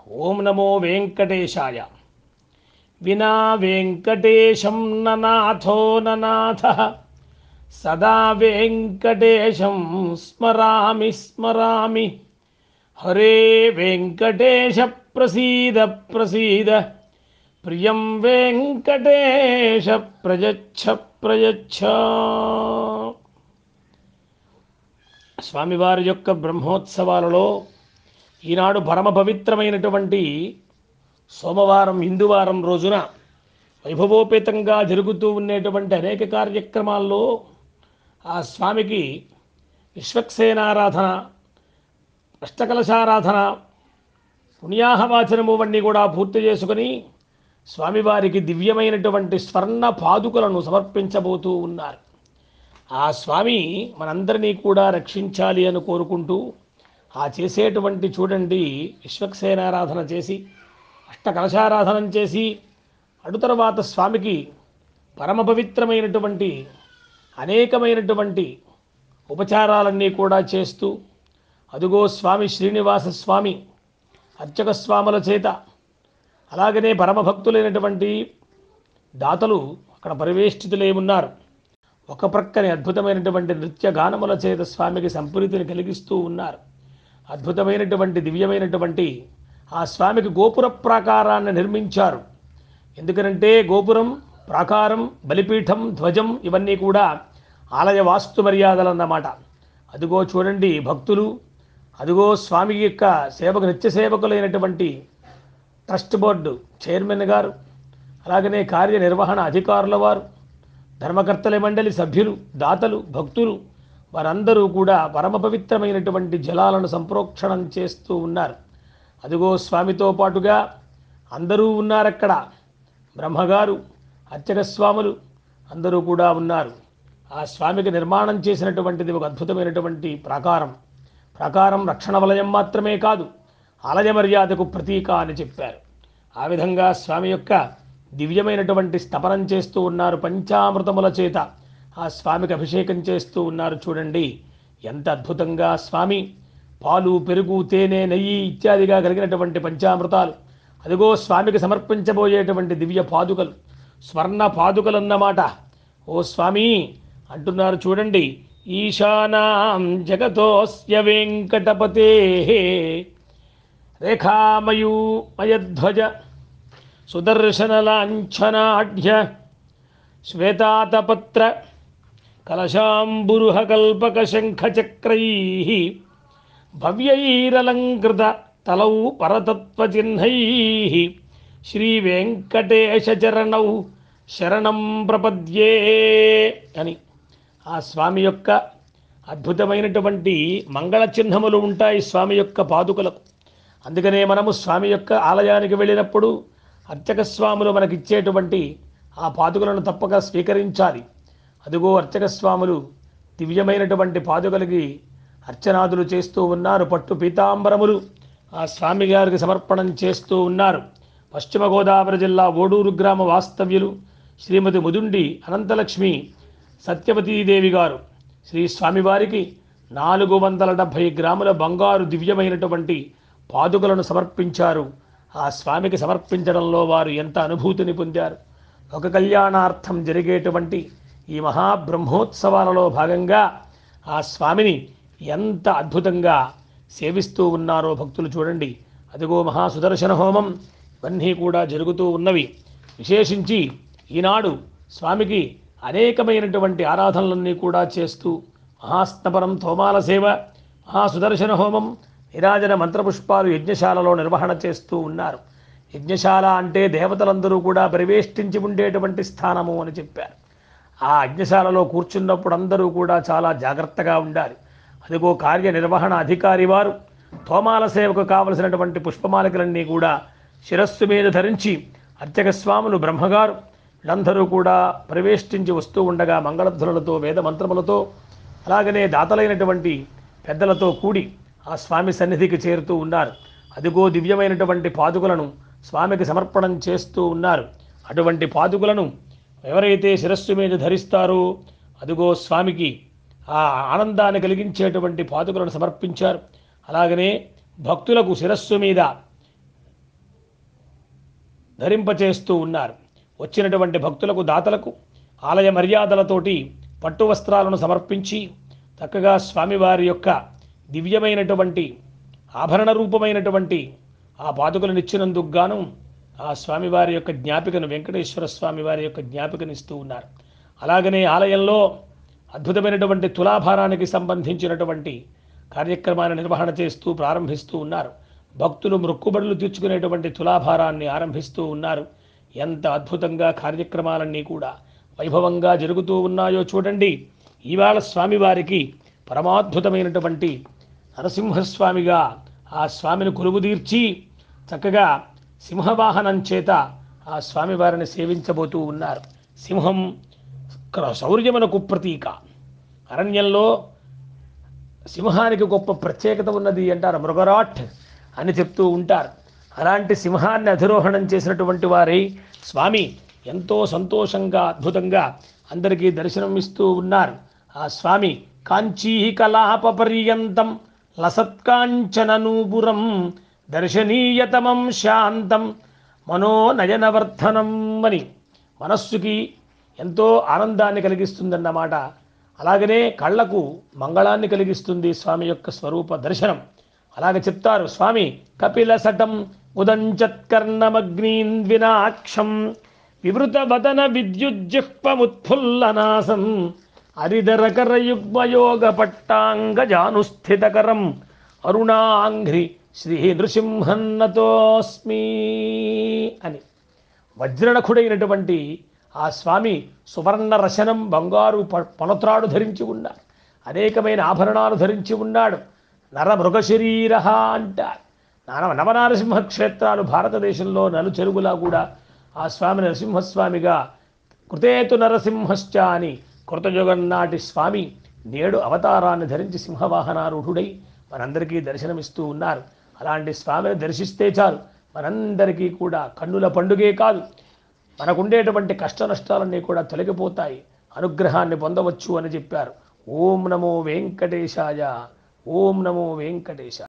ఓం నమో వెంకటేశాయ వినా వెంకటేశం ననాథో ననాథ సదా వెంకటేశం స్మరామి స్మరామి హరే వెంకటేశ ప్రసీద ప్రసీద ప్రియం వెంకటేశ ప్రయచ్ఛ ప్రయచ్ఛ స్వామివారి యొక్క బ్రహ్మోత్సవాలలో ఈనాడు పరమ పవిత్రమైనటువంటి సోమవారం హిందువారం రోజున వైభవోపేతంగా జరుగుతూ ఉండేటువంటి అనేక కార్యక్రమాల్లో ఆ స్వామికి విశ్వక్సేనారాధన అష్టకలశారాధన పుణ్యాహవాచనము వంటి కూడా పూర్తి చేసుకుని స్వామివారికి దివ్యమైనటువంటి స్వర్ణ పాదుకలను సమర్పించబోతూ ఉన్నారు ఆ స్వామి మనందరినీ కూడా రక్షించాలి అని కోరుకుంటూ ఆ చేసేటువంటి చూడండి విశ్వక్సేనారాధన చేసి అష్టకలశారాధనం చేసి అటు తర్వాత స్వామికి పరమ పవిత్రమైనటువంటి అనేకమైనటువంటి ఉపచారాలన్నీ కూడా చేస్తూ అదుగో స్వామి శ్రీనివాస స్వామి అర్చక స్వాముల చేత అలాగనే పరమభక్తులైనటువంటి దాతలు అక్కడ పరివేష్టితులై ఉన్నారు ఒక ప్రక్కనే అద్భుతమైనటువంటి నృత్య గానముల చేత స్వామికి సంప్రీతిని కలిగిస్తూ ఉన్నారు అద్భుతమైనటువంటి దివ్యమైనటువంటి ఆ స్వామికి గోపుర ప్రాకారాన్ని నిర్మించారు ఎందుకనంటే గోపురం ప్రాకారం బలిపీఠం ధ్వజం ఇవన్నీ కూడా ఆలయ వాస్తు మర్యాదలు అన్నమాట అదిగో చూడండి భక్తులు అదిగో స్వామి యొక్క సేవకు నిత్య సేవకులైనటువంటి ట్రస్ట్ బోర్డు చైర్మన్ గారు అలాగనే కార్యనిర్వహణ అధికారుల వారు ధర్మకర్తల మండలి సభ్యులు దాతలు భక్తులు వారందరూ కూడా పరమ పవిత్రమైనటువంటి జలాలను సంప్రోక్షణం చేస్తూ ఉన్నారు అదిగో స్వామితో పాటుగా అందరూ ఉన్నారక్కడ బ్రహ్మగారు అర్చక స్వాములు అందరూ కూడా ఉన్నారు ఆ స్వామికి నిర్మాణం చేసినటువంటిది ఒక అద్భుతమైనటువంటి ప్రాకారం ప్రాకారం రక్షణ వలయం మాత్రమే కాదు ఆలయ మర్యాదకు ప్రతీక అని చెప్పారు ఆ విధంగా స్వామి యొక్క దివ్యమైనటువంటి స్తపనం చేస్తూ ఉన్నారు పంచామృతముల చేత ఆ స్వామికి అభిషేకం చేస్తూ ఉన్నారు చూడండి ఎంత అద్భుతంగా స్వామి పాలు పెరుగు తేనె నెయ్యి ఇత్యాదిగా కలిగినటువంటి పంచామృతాలు అదిగో స్వామికి సమర్పించబోయేటువంటి దివ్య పాదుకలు స్వర్ణ పాదుకలన్నమాట ఓ స్వామి అంటున్నారు చూడండి ఈశానాం జగతోస్య వెంకటపతే రేఖామయూమయధ్వజ సుదర్శనలాంఛనాఢ్య శ్వేతాతపత్ర కలశాంబురుహకల్పకశంఖచక్రై భవ్యైరలంకృత తలౌ పరతత్వచిహ్నై శ్రీవేంకటేశచరణౌ శరణం ప్రపద్యే అని ఆ స్వామి యొక్క అద్భుతమైనటువంటి మంగళ చిహ్నములు ఉంటాయి స్వామి యొక్క పాదుకలకు అందుకనే మనము స్వామి యొక్క ఆలయానికి వెళ్ళినప్పుడు అర్చక స్వాములు మనకిచ్చేటువంటి ఆ పాదుకలను తప్పక స్వీకరించాలి అదిగో అర్చక స్వాములు దివ్యమైనటువంటి పాదుకలకి అర్చనాదులు చేస్తూ ఉన్నారు పట్టు పీతాంబరములు ఆ స్వామి గారికి సమర్పణం చేస్తూ ఉన్నారు పశ్చిమ గోదావరి జిల్లా ఓడూరు గ్రామ వాస్తవ్యులు శ్రీమతి ముదుండి అనంతలక్ష్మి సత్యవతీదేవి గారు శ్రీ స్వామివారికి నాలుగు వందల డెబ్భై గ్రాముల బంగారు దివ్యమైనటువంటి పాదుకలను సమర్పించారు ఆ స్వామికి సమర్పించడంలో వారు ఎంత అనుభూతిని పొందారు ఒక కళ్యాణార్థం జరిగేటువంటి ఈ మహాబ్రహ్మోత్సవాలలో భాగంగా ఆ స్వామిని ఎంత అద్భుతంగా సేవిస్తూ ఉన్నారో భక్తులు చూడండి అదిగో మహాసుదర్శన హోమం ఇవన్నీ కూడా జరుగుతూ ఉన్నవి విశేషించి ఈనాడు స్వామికి అనేకమైనటువంటి ఆరాధనలన్నీ కూడా చేస్తూ మహాస్నపనం తోమాల సేవ మహాసుదర్శన హోమం నిరాజన మంత్రపుష్పాలు యజ్ఞశాలలో నిర్వహణ చేస్తూ ఉన్నారు యజ్ఞశాల అంటే దేవతలందరూ కూడా పరివేష్టించి ఉండేటువంటి స్థానము అని చెప్పారు ఆ యజ్ఞశాలలో కూర్చున్నప్పుడు అందరూ కూడా చాలా జాగ్రత్తగా ఉండాలి అదిగో కార్యనిర్వహణ అధికారి వారు తోమాల సేవకు కావలసినటువంటి పుష్పమాలికలన్నీ కూడా శిరస్సు మీద ధరించి అర్చక స్వాములు బ్రహ్మగారు వీళ్ళందరూ కూడా ప్రవేశించి వస్తూ ఉండగా మంగళధ్వనులతో వేద మంత్రములతో అలాగనే దాతలైనటువంటి పెద్దలతో కూడి ఆ స్వామి సన్నిధికి చేరుతూ ఉన్నారు అదిగో దివ్యమైనటువంటి పాదుకలను స్వామికి సమర్పణం చేస్తూ ఉన్నారు అటువంటి పాదుకలను ఎవరైతే శిరస్సు మీద ధరిస్తారో అదిగో స్వామికి ఆ ఆనందాన్ని కలిగించేటువంటి పాదుకలను సమర్పించారు అలాగనే భక్తులకు శిరస్సు మీద ధరింపచేస్తూ ఉన్నారు వచ్చినటువంటి భక్తులకు దాతలకు ఆలయ మర్యాదలతోటి పట్టు వస్త్రాలను సమర్పించి చక్కగా స్వామివారి యొక్క దివ్యమైనటువంటి ఆభరణ రూపమైనటువంటి ఆ పాదుకలను ఇచ్చినందుకు గాను ఆ స్వామివారి యొక్క జ్ఞాపికను వెంకటేశ్వర స్వామి వారి యొక్క జ్ఞాపికను ఇస్తూ ఉన్నారు అలాగనే ఆలయంలో అద్భుతమైనటువంటి తులాభారానికి సంబంధించినటువంటి కార్యక్రమాన్ని నిర్వహణ చేస్తూ ప్రారంభిస్తూ ఉన్నారు భక్తులు మొక్కుబడులు తీర్చుకునేటువంటి తులాభారాన్ని ఆరంభిస్తూ ఉన్నారు ఎంత అద్భుతంగా కార్యక్రమాలన్నీ కూడా వైభవంగా జరుగుతూ ఉన్నాయో చూడండి ఇవాళ స్వామివారికి పరమాద్భుతమైనటువంటి నరసింహస్వామిగా ఆ స్వామిని కొలువుదీర్చి చక్కగా సింహవాహనం చేత ఆ స్వామివారిని సేవించబోతూ ఉన్నారు సింహం క్ర- శౌర్యమునకు ప్రతీక అరణ్యంలో సింహానికి గొప్ప ప్రత్యేకత ఉన్నది అంటారు మృగరాట్ అని చెప్తూ ఉంటారు అలాంటి సింహాన్ని అధిరోహణం చేసినటువంటి వారి స్వామి ఎంతో సంతోషంగా అద్భుతంగా అందరికీ దర్శనం ఇస్తూ ఉన్నారు ఆ స్వామి కాంచీ కలాప పర్యంతం లసత్కాంచననూపురం దర్శనీయతమం శాంతం మనోనయనవర్ధనం అని మనస్సుకి ఎంతో ఆనందాన్ని కలిగిస్తుందన్నమాట అలాగనే కళ్ళకు మంగళాన్ని కలిగిస్తుంది స్వామి యొక్క స్వరూప దర్శనం అలాగే చెప్తారు స్వామి కపిల సటం ఉదంచత్కర్ణమగ్నీన్ వినాక్షం వివృత వదన విద్యుజ్జిహ్పముత్ఫుల్లనాసం హరిధరకర యుగ్మయోగ పట్టాంగజానుస్థితకరం అరుణాంఘ్రి శ్రీ నృసింహన్నతోస్మి అని వజ్రనఖుడైనటువంటి ఆ స్వామి సువర్ణ రశనం బంగారు ప- పనత్రాడు ధరించి ఉన్నాడు అనేకమైన ఆభరణాలు ధరించి ఉన్నాడు నర మృగశరీర అంటారు నాన నవనారసింహ క్షేత్రాలు భారతదేశంలో నలు చెరుగులా కూడా ఆ స్వామి నరసింహస్వామిగా కృతేతు నరసింహశ్చ అని కృతయుగన్నాటి స్వామి నేడు అవతారాన్ని ధరించి సింహవాహనారూఢుడై మనందరికీ దర్శనమిస్తూ ఉన్నారు అలాంటి స్వామిని దర్శిస్తే చాలు మనందరికీ కూడా కన్నుల పండుగే కాదు మనకుండేటువంటి కష్ట నష్టాలన్నీ కూడా తొలగిపోతాయి అనుగ్రహాన్ని పొందవచ్చు అని చెప్పారు ఓం నమో వెంకటేశాయ ఓం నమో వెంకటేశాయ